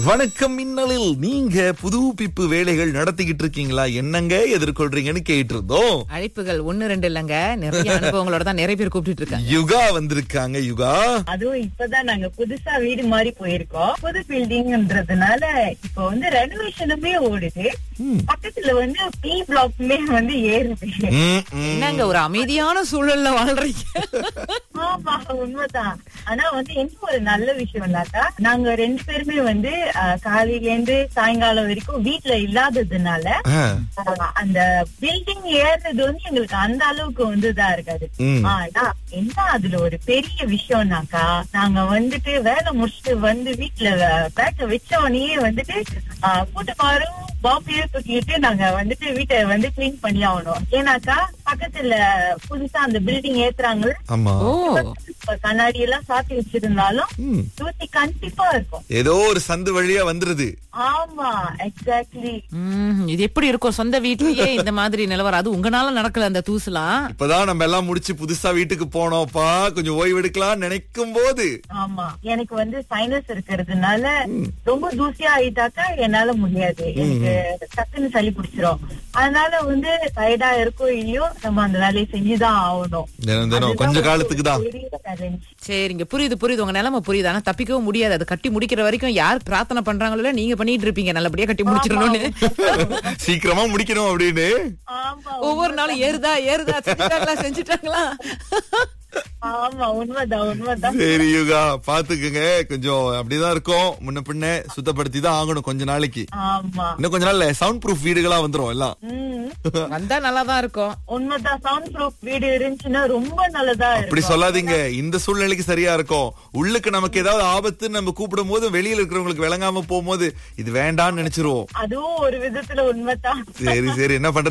வணக்கம் மின்னலில் நீங்க புதுப்பிப்பு வேலைகள் நடத்திக்கிட்டு இருக்கீங்களா என்னங்க எதிர்கொள்றீங்கன்னு கேட்டு இருந்தோம் அழைப்புகள் ஒண்ணு ரெண்டு இல்லங்க நிறைய அனுபவங்களோட தான் நிறைய பேர் கூப்பிட்டு இருக்காங்க யுகா வந்திருக்காங்க யுகா அதுவும் இப்பதான் நாங்க புதுசா வீடு மாறி போயிருக்கோம் புது பில்டிங்ன்றதுனால இப்ப வந்து ரெனோவேஷனுமே ஓடுது பக்கத்துல வந்து பி பிளாக்குமே வந்து ஏறுது ம், ம். என்னங்க ஒரு அமைதியான சூழல்ல வாழ்றீங்க ஆமா உண்மைதான் ஆனா வந்து என்ன ஒரு நல்ல விஷயம்னாக்கா நாங்க ரெண்டு பேருமே வந்து அஹ், காலையில இருந்து சாயங்காலம் வரைக்கும் வீட்டுல இல்லாததுனால ஆ, அஹ், அந்த பில்டிங் ஏறுறது வந்து எங்களுக்கு அந்த அளவுக்கு வந்து இதா இருக்காது ம். ஆனா என்ன அதுல ஒரு பெரிய விஷயம்னாக்கா நாங்க வந்துட்டு வேலை முடிச்சுட்டு வந்து வீட்டுல பேக்க வச்ச உடனே வந்துட்டு ஆஹ், கூட்டமாரும் பாம்பையும் தூக்கிட்டு நாங்க வந்துட்டு வீட்டை வந்து கிளீன் பண்ணி ஆகணும் ஏன்னாக்கா பக்கத்துல புதுசா அந்த பில்டிங் ஏத்துறாங்க ஆமா ஓ கண்ணாடி எல்லாம் சாத்தி வச்சிருந்தாலும் ம். தூசி கண்டிப்பா இருக்கும் ஏதோ ஒரு சந்து வழியா வந்துருது ஆமா எக்ஸாக்ட்லி ம், இது எப்படி இருக்கும் சொந்த வீட்லயே இந்த மாதிரி நிலவரம் அது உங்களால நடக்கல அந்த தூசுலாம் இப்பதான் நம்ம எல்லாம் முடிச்சு புதுசா வீட்டுக்கு போனோம்ப்பா கொஞ்சம் ஓய்வு எடுக்கலாம் நினைக்கும் போது ஆமா எனக்கு வந்து சைனஸ் இருக்கிறதுனால ரொம்ப தூசியா ஆயிட்டாக்கா என்னால முடியாது எனக்கு டக்குன்னு சளி பிடிச்சிரும் அதனால வந்து டயர்டா இருக்கோ இல்லையோ நம்ம அந்த வேலையை செஞ்சுதான் ஆகணும் தினம் தினம் அதுதான் கொஞ்ச ஒரு காலத்துக்கு தான் பெரிய challenge. சரிங்க புரியுது புரியுது உங்க நிலைமை புரியுது ஆனா தப்பிக்கவும் முடியாது அது கட்டி முடிக்கிற வரைக்கும் யார் பிரார்த்தனை பண்றாங்களோ இல்ல, நீங்க பண்ணிட்டு இருப்பீங்க நல்லபடியா கட்டி முடிச்சிடணும்னு சீக்கிரமா முடிக்கணும் அப்படின்னு ஆமா ஒவ்வொரு நாளும் ஏறுதா ஏறுதா செஞ்சுட்டாங்களா செஞ்சுட்டாங்களா ஆமா உண்மைதான் உண்மைதான் சரி யுகா பாத்துக்குங்க கொஞ்சம் அப்படிதான் இருக்கும் முன்ன பின்ன சுத்தப்படுத்தி தான் ஆகணும் கொஞ்ச நாளைக்கு ஆமா இன்னும் கொஞ்ச நாள்ல சவுண்ட் ப்ரூஃப் வீடுகளா வந்துரும் எல்லாம் உம் வந்தா நல்லா தான் இருக்கும் உண்மைதான் சவுண்ட் ப்ரூஃப் வீடு இருந்துச்சுன்னா ரொம்ப நல்லதா அப்படி இருக்கும் சொல்லாதீங்க இந்த சூழ்நிலைக்கு சரியா இருக்கும் உள்ளுக்கு நமக்கு ஏதாவது ஆபத்துன்னு நம்ம கூப்பிடும் போது வெளியில இருக்கிறவங்களுக்கு விளங்காம போகும்போது இது வேண்டாம்னு நினைச்சிருவோம் அதுவும் ஒரு விதத்துல உண்மைதான் சரி சரி என்ன பண்றது